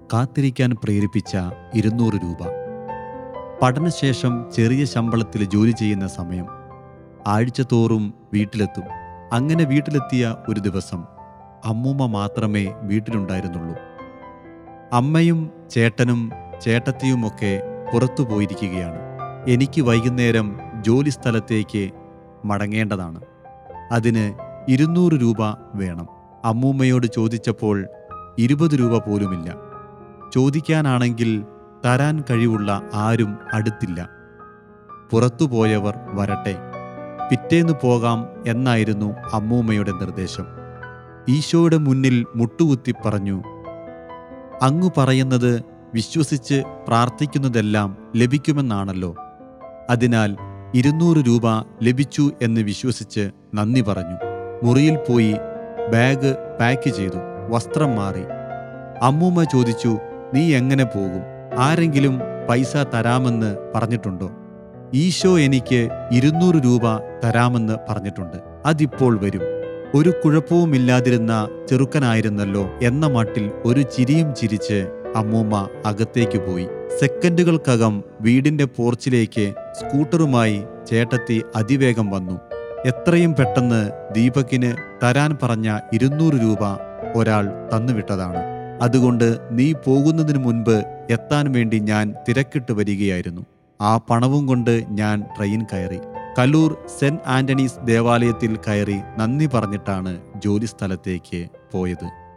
കാത്തിരിക്കാൻ പ്രേരിപ്പിച്ച ഇരുന്നൂറ് രൂപ പഠനശേഷം ചെറിയ ശമ്പളത്തിൽ ജോലി ചെയ്യുന്ന സമയം ആഴ്ചതോറും വീട്ടിലെത്തും അങ്ങനെ വീട്ടിലെത്തിയ ഒരു ദിവസം അമ്മൂമ്മ മാത്രമേ വീട്ടിലുണ്ടായിരുന്നുള്ളൂ അമ്മയും ചേട്ടനും ചേട്ടത്തിയുമൊക്കെ പുറത്തു പോയിരിക്കുകയാണ് എനിക്ക് വൈകുന്നേരം ജോലി സ്ഥലത്തേക്ക് മടങ്ങേണ്ടതാണ് അതിന് ഇരുന്നൂറ് രൂപ വേണം അമ്മൂമ്മയോട് ചോദിച്ചപ്പോൾ ഇരുപത് രൂപ പോലുമില്ല ചോദിക്കാനാണെങ്കിൽ തരാൻ കഴിവുള്ള ആരും അടുത്തില്ല പുറത്തുപോയവർ വരട്ടെ പിറ്റേന്ന് പോകാം എന്നായിരുന്നു അമ്മൂമ്മയുടെ നിർദ്ദേശം ഈശോയുടെ മുന്നിൽ മുട്ടുകുത്തി പറഞ്ഞു അങ്ങു പറയുന്നത് വിശ്വസിച്ച് പ്രാർത്ഥിക്കുന്നതെല്ലാം ലഭിക്കുമെന്നാണല്ലോ അതിനാൽ ഇരുന്നൂറ് രൂപ ലഭിച്ചു എന്ന് വിശ്വസിച്ച് നന്ദി പറഞ്ഞു മുറിയിൽ പോയി ബാഗ് പാക്ക് ചെയ്തു വസ്ത്രം മാറി അമ്മൂമ്മ ചോദിച്ചു നീ എങ്ങനെ പോകും ആരെങ്കിലും പൈസ തരാമെന്ന് പറഞ്ഞിട്ടുണ്ടോ ഈശോ എനിക്ക് ഇരുന്നൂറ് രൂപ തരാമെന്ന് പറഞ്ഞിട്ടുണ്ട് അതിപ്പോൾ വരും ഒരു കുഴപ്പവുമില്ലാതിരുന്ന ചെറുക്കനായിരുന്നല്ലോ എന്ന മട്ടിൽ ഒരു ചിരിയും ചിരിച്ച് അമ്മൂമ്മ അകത്തേക്ക് പോയി സെക്കൻഡുകൾക്കകം വീടിന്റെ പോർച്ചിലേക്ക് സ്കൂട്ടറുമായി ചേട്ടത്തി അതിവേഗം വന്നു എത്രയും പെട്ടെന്ന് ദീപകിന് തരാൻ പറഞ്ഞ ഇരുന്നൂറ് രൂപ ഒരാൾ തന്നുവിട്ടതാണ് അതുകൊണ്ട് നീ പോകുന്നതിന് മുൻപ് എത്താൻ വേണ്ടി ഞാൻ തിരക്കിട്ട് വരികയായിരുന്നു ആ പണവും കൊണ്ട് ഞാൻ ട്രെയിൻ കയറി കലൂർ സെന്റ് ആന്റണീസ് ദേവാലയത്തിൽ കയറി നന്ദി പറഞ്ഞിട്ടാണ് ജോലി സ്ഥലത്തേക്ക് പോയത്